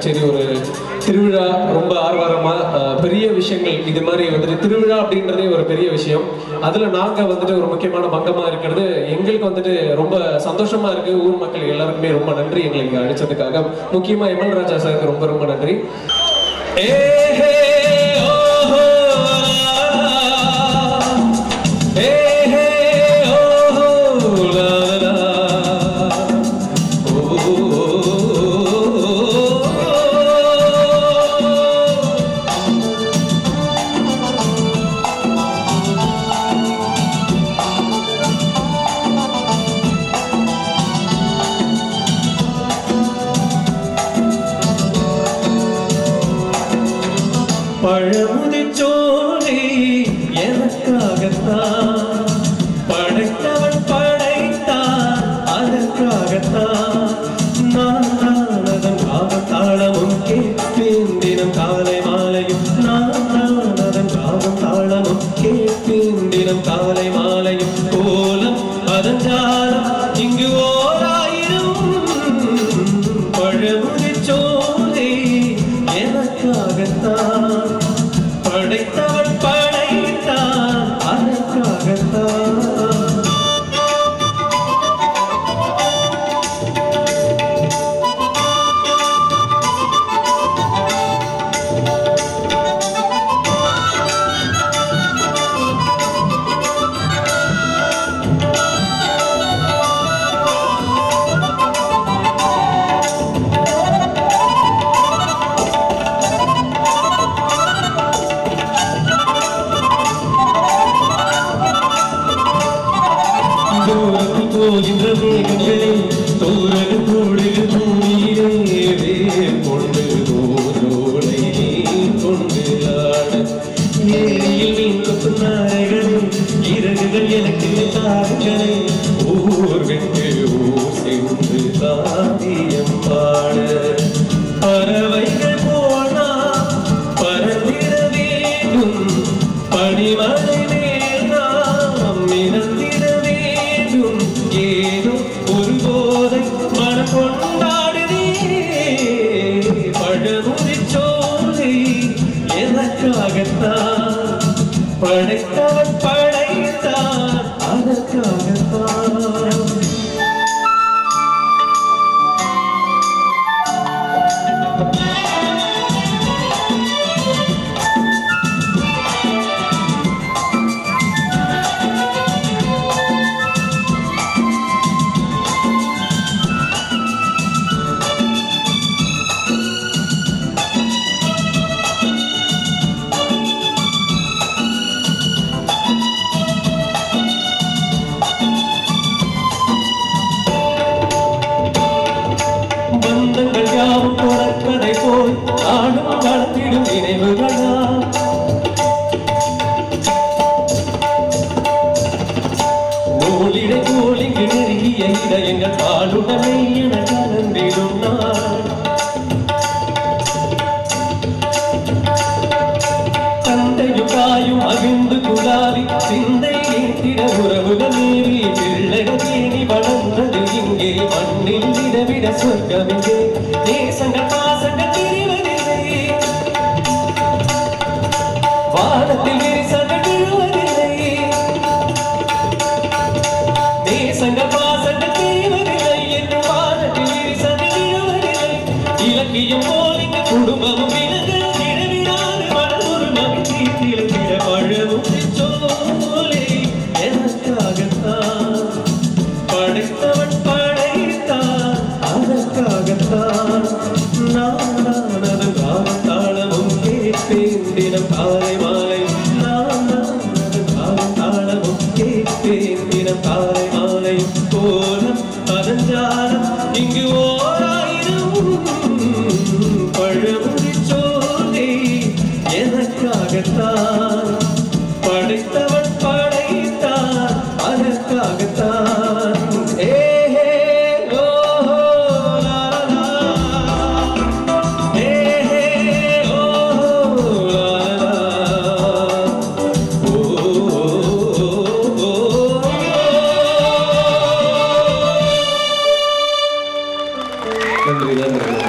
கச்சேரி ஒரு திருவிழா ரொம்ப ஆர்வாரமா அஹ், பெரிய விஷயங்கள் இது மாதிரி வந்துட்டு திருவிழா அப்படின்றதே ஒரு பெரிய விஷயம் அதுல நாங்க வந்துட்டு ஒரு முக்கியமான பங்கமா இருக்கிறது எங்களுக்கு வந்துட்டு ரொம்ப சந்தோஷமா இருக்கு ஊர் மக்கள் எல்லாருக்குமே ரொம்ப நன்றி எங்களை இங்க அழைச்சதுக்காக முக்கியமா எம்எல் ராஜா சாருக்கு ரொம்ப ரொம்ப நன்றி ஏ ஹே ஓஹோ ஏ ஹே ஓஹோ லா லா ஓ பழமுதிச்சோலை எனக்காகத்தான் படைத்தவன் படைத்தான் அதற்காகத்தான் நான் தான் அதன் காவத்தாளமும் கேட்பேன் தினம் காலை மாலையும் நான் தான் அதன் காவத்தாளமும் கேட்பேன் தினம் காலை மாலையும் கோலம் அதன் ஜாலம் இங்கு ஓராயிரம் பழமுதிச்சோலை எனக்காகத்தான் படைத்தவன் படைத்தான் அதற்காகத்தான் தூரத்தில் போகின்ற மேகங்களே தூரகு கூடுகு பூமியிலே வேர் கொண்டு தூரோடை நீர் கொண்டு ஆட ஏரியில் மீன் கொத்தும் நாரைகளே இறகுகள் எனக்கு தாருங்களே ஊர் விட்டு ஊர் சென்று தாத்தியம் பாட பறவைகள் போனா பறந்திட வேண்டும் பனிமலை மேல் நாம் மிதந்திட வேண்டும் ஏதோ ஒரு போதை மனம் கொண்டாடுதே பழமுதி சோலை எனக்காகத்தான் படைத்தவன் படைத்தான் அதற்காகத்தான் பந்தங்கள் யாவும் தொடர்கதை போல் நாடும் வளர்த்திடும் நினைவுகளா நூலிடை கோலிங்கு நெருங்கிய இதயங்கள் பாலுடனே என கலந்திடும் நாள் தந்தையும் தாயும் அகிழ்ந்து குழாவி சிந்தை நீட்டிட உறவுகள் மீறி பிள்ளைகள் தேனி வளர்ந்தது இங்கே மண்ணில் விடவிட சொர்க்கம் இங்கே தேசங்கள் பாசங்கள் தெரிவதில்லை வானத்தில் விரிசல்கள் விழுவதில்லை தேசங்கள் பாசங்கள் தெரிவதில்லை என்று வானத்தில் விரிசல்கள் விழுவதில்லை இலக்கியம் போல் இங்கு குடும்பமும் விலங்கு நிழலினாது மனதொரு மகிழ்ச்சி திறந்திட பழமும் சோலை எனக்காகத்தான் படைத்தவன் படைத்தான் அதற்காகத்தான் நான் தான் அதன் காலத்தாளமும் கேட்பேன் தினம் காலை மாலை நான் தான் அதன் காலத்தாளமும் கேட்பேன் தினம் காலை மாலை கோலம் அதன் ஜாலம் இங்கு ஓராயிரம் பழமுதி சோலை எனக்காகத்தான் படைத்தவன் படைத்தான் அதற்காகத்தான் ஏ ஹே ஓ லா லா ஏ ஹே ஓ லா லா ஓ ஓ நன்றி நன்றி